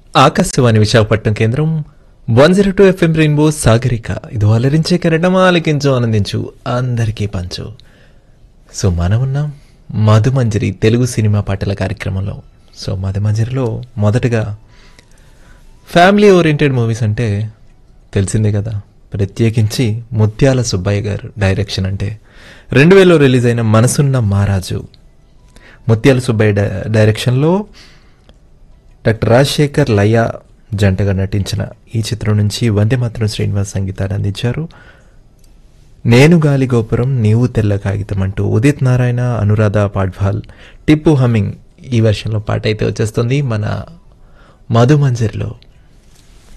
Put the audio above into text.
ఆకాశవాణి విశాఖపట్నం కేంద్రం one zero two FM rainbow Sagarika ఇది అలరించే కెరటం ఆలకించు ఆనందించు అందరికీ పంచు సో మనం ఉన్నాం మధుమంజరి తెలుగు సినిమా పాటల కార్యక్రమంలో సో మధుమంజరిలో మొదటగా ఫ్యామిలీ ఓరియంటెడ్ మూవీస్ అంటే తెలిసిందే కదా ప్రత్యేకించి ముత్యాల సుబ్బయ్య గారు డైరెక్షన్ అంటే రెండు వేలలో రిలీజ్ అయిన మనసున్న మహారాజు ముత్యాల సుబ్బయ్య డై- డైరెక్షన్లో డాక్టర్ రాజశేఖర్ లయ జంటగా నటించిన ఈ చిత్రం నుంచి వందే మాత్రం శ్రీనివాస్ సంగీతాన్ని అందించారు నేను గాలి గోపురం నీవు తెల్ల కాగితం అంటూ ఉదిత్ నారాయణ అనురాధ పాడ్వాల్ టిప్పు హమింగ్ ఈ వెర్షన్లో పాట అయితే వచ్చేస్తుంది మన మధుమంజరిలో